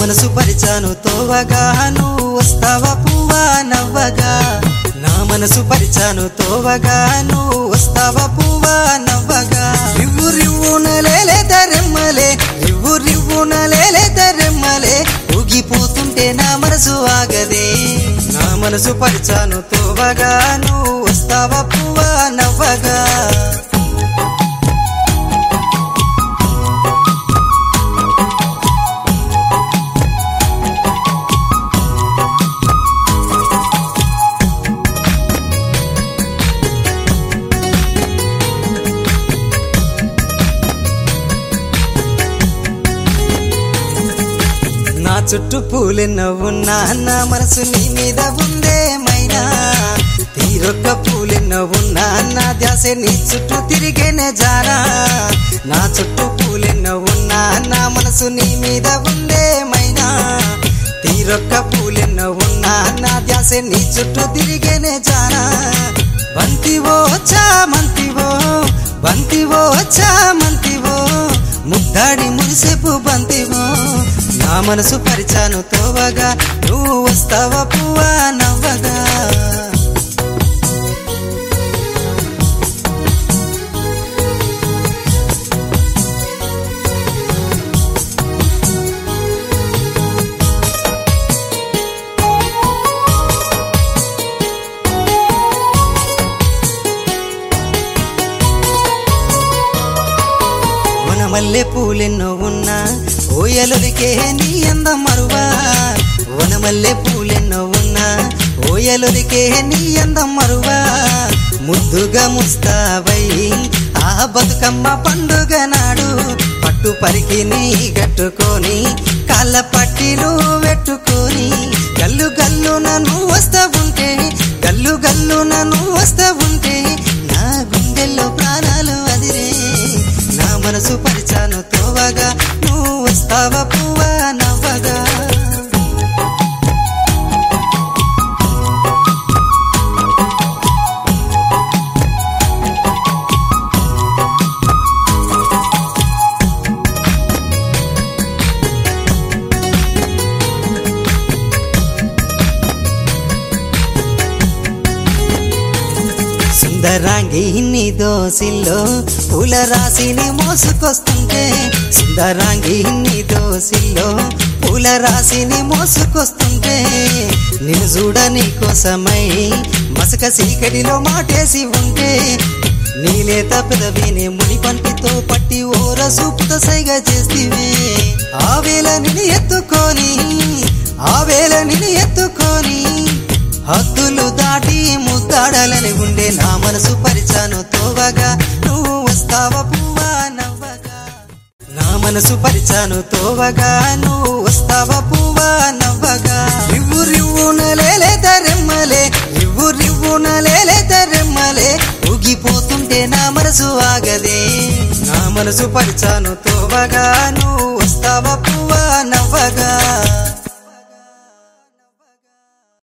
మనసు పరిచాను తోవగా నువ్వు వస్తావా పువ్వా నవ్వగా నా మనసు పరిచాను తోవగా నువ్వు వస్తావా పువ్వా నవ్వగా రివ్వు రివ్వున లేలే తరెమ్మలే రివ్వు రివ్వున లేలే తరెమ్మలే ఊగిపోతుంటే నా మనసు ఆగదే నా మనసు పరిచాను తోవగా నువ్వు వస్తావా పువ్వా నవ్వగా నా చుట్టూ పూలెన్నో ఉన్నా నా మనసు నీ మీద ఉందే మైనా తీరొక్క పూలెన్నో ఉన్నా నా ధ్యాస నీ చుట్టూ తిరిగేనే జారా నా చుట్టూ పూలెన్నో ఉన్నా నా మనసు నీ మీద ఉందే మైనా తీరొక్క పూలెన్నో ఉన్నా నా ధ్యాస నీ చుట్టూ తిరిగేనే జారా బంతివో చామంతివో బంతివో చామంతివో ముద్దాడి మురిసేపు బంతివో నా మనసు పరిచాను తోవగా నువ్వు వస్తావా పువ్వా నవ్వగా మన మల్లె పూలెన్నో ఉన్నా ఓయలురికే నీ అందం మరువా వన మల్లె పూలెన్నో ఉన్నా ఓయలురికే నీ అందం మరువా ముద్దుగా ముస్తావై ఆ బతుకమ్మ పండుగ నాడు పట్టు పరికి నీ కట్టుకొని కాళ్ళ పట్టిలు పెట్టుకొని గల్లు గల్లు నన్ను వస్తా ఉంటే గల్లు గల్లు నన్ను వస్తా ఉంటే నా గుండెల్లో ప్రాణాలు అదిరే నా మనసు పరిచాను తోవగా నువ్వు వస్తావా పువ్వా నవ్వగా సుందరాంగి నీ దోసిల్లో పూల రాశిని మోసుకొస్తుంటే సుందరాంగి నీ దోసిల్లో పూల రాశిని మోసుకొస్తుంటే నిన్ను చూడని కోసమై మసక సీకటిలో మాటేసి ఉంటే నీలేత పెదవిని ముని పంటితో పట్టి ఓర సూపుతో సైగ చేస్తివే ఆ వేళ నిన్ను ఎత్తుకొని ఆ వేళ నిన్ను ఎత్తుకొని హద్దులు దాటి ముద్దాడాలని ఉండే నా మనసు పరిచాను తోవగా నువ్వు వస్తావా పువ్వా నవ్వగా నా మనసు పరిచాను తోవగా నువ్వు వస్తావా పువ్వా నవ్వగా రివ్వు రివ్వున లేలే తరెమ్మలే రివ్వు రివ్వున లేలే తరెమ్మలే ఊగిపోతుంటే నా మనసు ఆగదే నా మనసు పరిచాను తోవగా నువ్వు